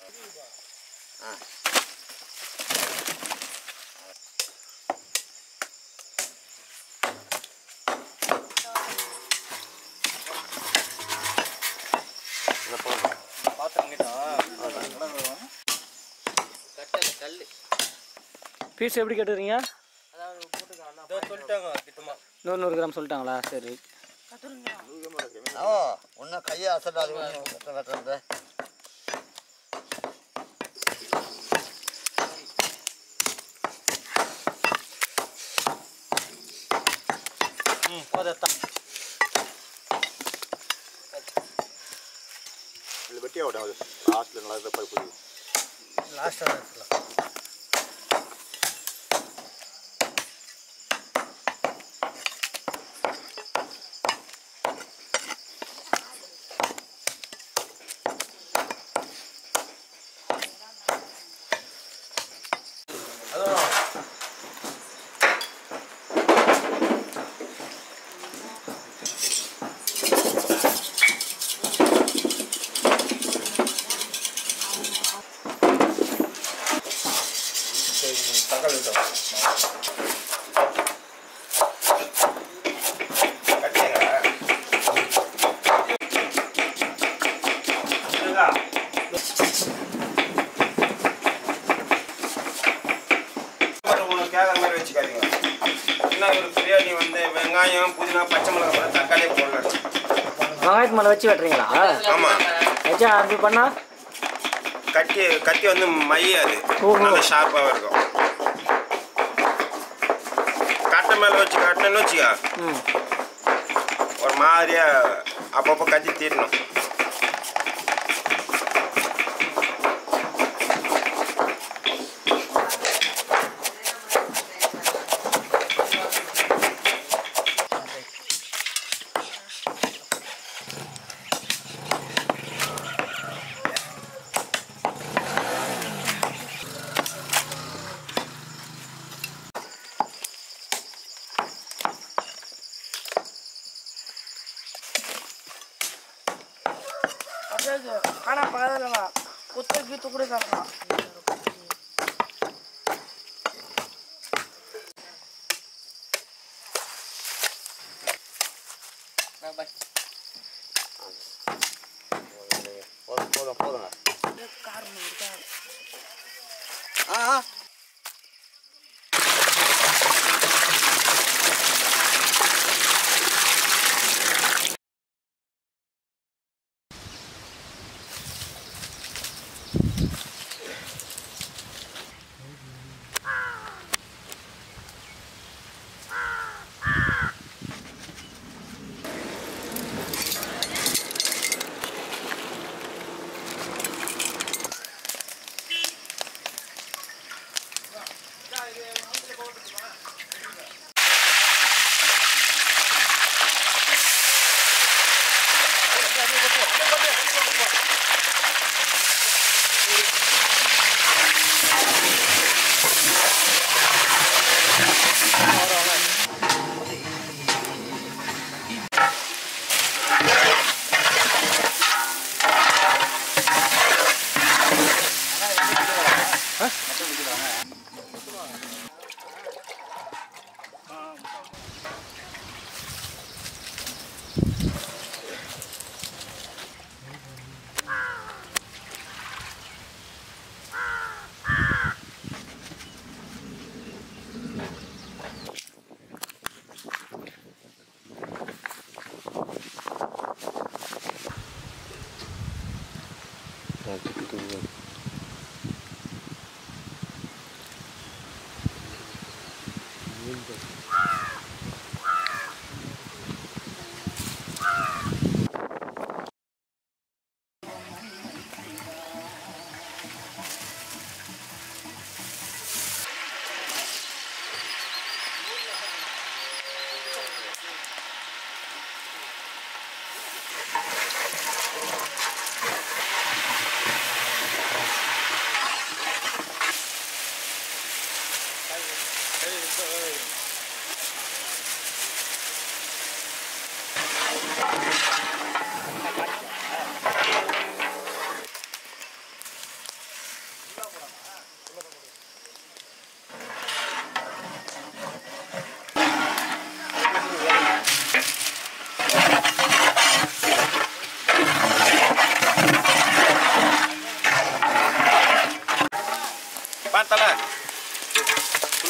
Piece எப்படி கேட்டுறீங்க சொல்லிட்டாங்க திட்டமா நூறு நூறு கிராம் சொல்லிட்டாங்களா சரி ஓ ஒன்றும் கையை அசடாது ஒன்று வெட்டுறது ம் போதத்தான் இதில் வெட்டி ஆகட்டும் அது லாஸ்ட்டில் நல்லா இதை போய் புரியும் லாஸ்ட்டாக எடுத்துக்கலாம் தக்காளி விட்டோம் கட்டிங்க உங்களுக்கு கேட்குற மாதிரி வச்சுக்காதீங்க என்ன ஒரு பிரியாணி வந்து வெங்காயம் புதினா பச்சை மிளகாய் போட தக்காளியே போடல வெங்காயத்து மேலே வச்சு வெட்டுறீங்களா ஆமாம் வச்சா அப்படி பண்ணா கட்டி கத்தி வந்து மையாது ஓஹோ. நல்ல ஷார்ப்பாக இருக்கும் கட்டை மேலே வச்சு கட்டணும்னு வச்சுக்கா ம் ஒரு மாதிரியா அப்பப்போ கத்தி தீரணும் खाना पका देना कुत्ते की टुकड़े करना போதும் போதும் போதுங்க कार में उड़ता है ஆ ஆ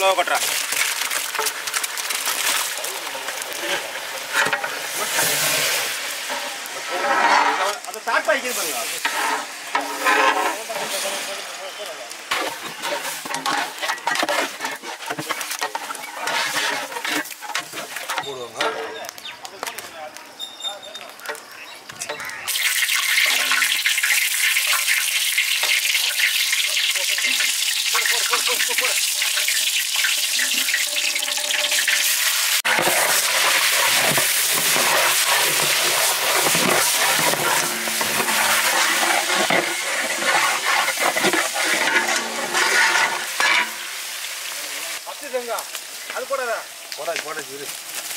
மெதுவாக கொட்டுறா அதை ஸ்டார்ட் பண்ணிக்கிறது பாருங்க ஃபஸ்ட்டு செங்கா அது போடாத போடாது போடாது இரு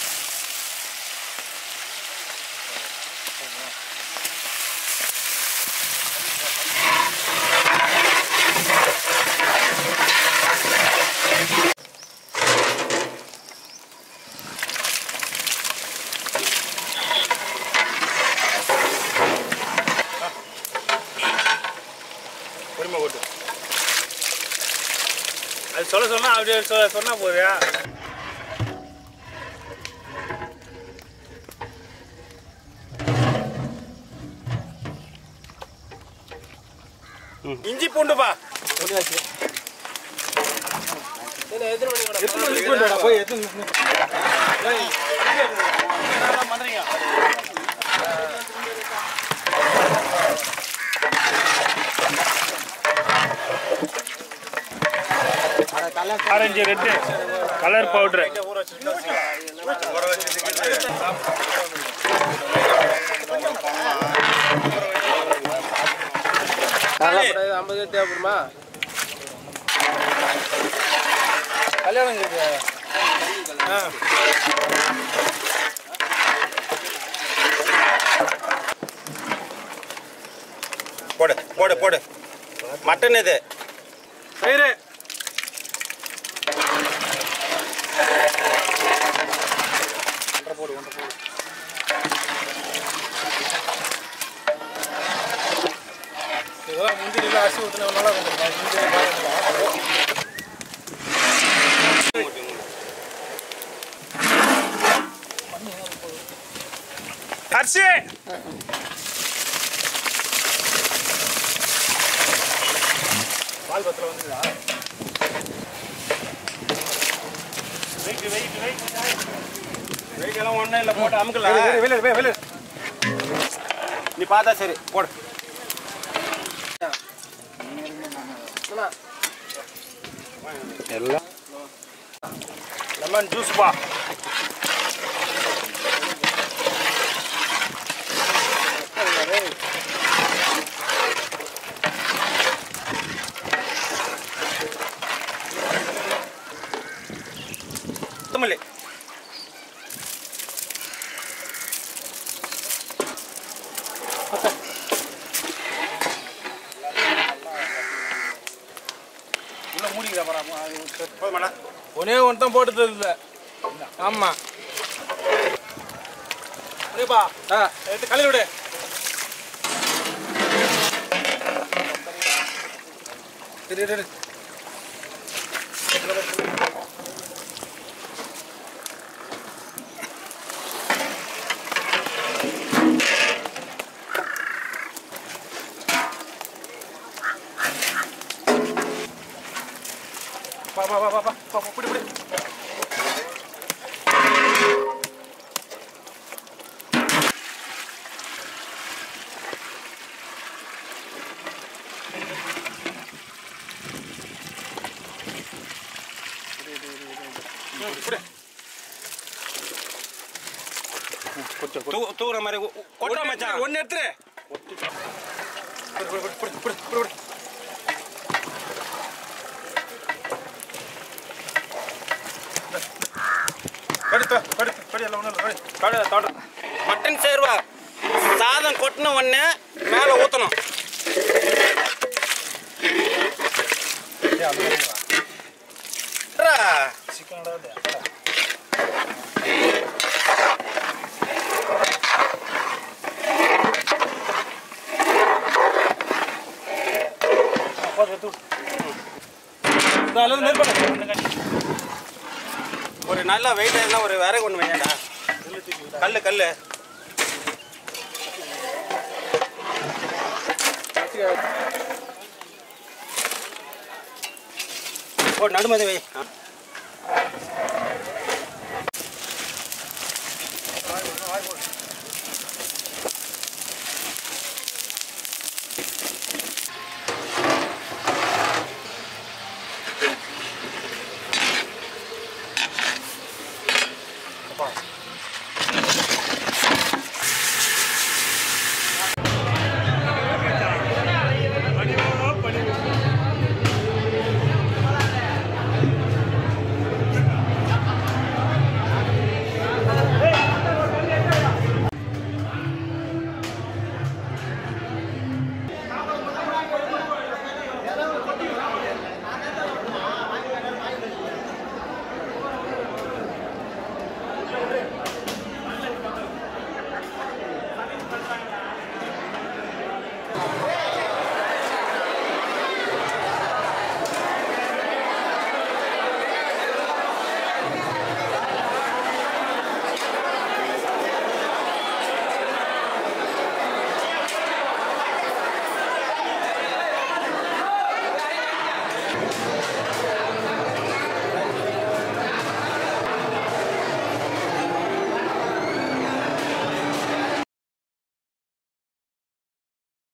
பொறுமை ஓட்டு அது சொல்ல சொன்னா அப்படியே சொல்ல சொன்னா போறியா இஞ்சி பூண்டுப்பா போய் பண்றீங்க ஆரஞ்சு ரெட்டு கலர் பவுடர் ஐம்பது தேவைப்படுமா கல்யாணம் இருக்கு போடு போடு போடு மட்டன் இது பயிறு இதெல்லாம் முந்திரியில் அரிசி ஊற்றினவனால கொஞ்சம் முந்திரி பாருங்களா அரிசி பால் பத்திரம் வந்துதா வெயிட் வெயிட் வெயிட் வெயிட் எல்லாம் ஒன்றும் இல்லை போட்டு அமுக்கல வெளியே வெளியே வெளியே நீ பார்த்தா சரி போடு எல்லாம் லெமன் ஜூஸ் பா கொத்தமல்லி உள்ள மூடிக்கிறா பாரா போதுமாடா ஒன்னே ஒன்று தான் போட்டுட்டு இல்லை ஆமாம் அப்படியேப்பா ஆ எடுத்து கழுவி விடு சரி இரு, இரு. வா வா வா வா வா வா பிடி பிடி தூ தூக்குற மாதிரி உ- உ- கொட்டா மச்சான் ஒன்னு எடுத்துரு புடி, புடி, புடி, புடி, புடி, புடி. படி, தோ, படி, படி, எல்லாம் ஒண்ணும் இல்ல, படி. படி, தோட்டம். மட்டன் சேர்வா சாதம் கொட்டின உடனே மேலே ஊற்றணும் ஏய், அந்த மாதிரி வா. சிக்கனோட இல்லையா? போதும், எடுத்து விடு. இந்த அளவு நெருப்பு நல்லா வெயிட்டாக இருந்தால் ஒரு விறகு ஒன்று வையண்டா கல் கல் ஓ நடுமதி வை ஆ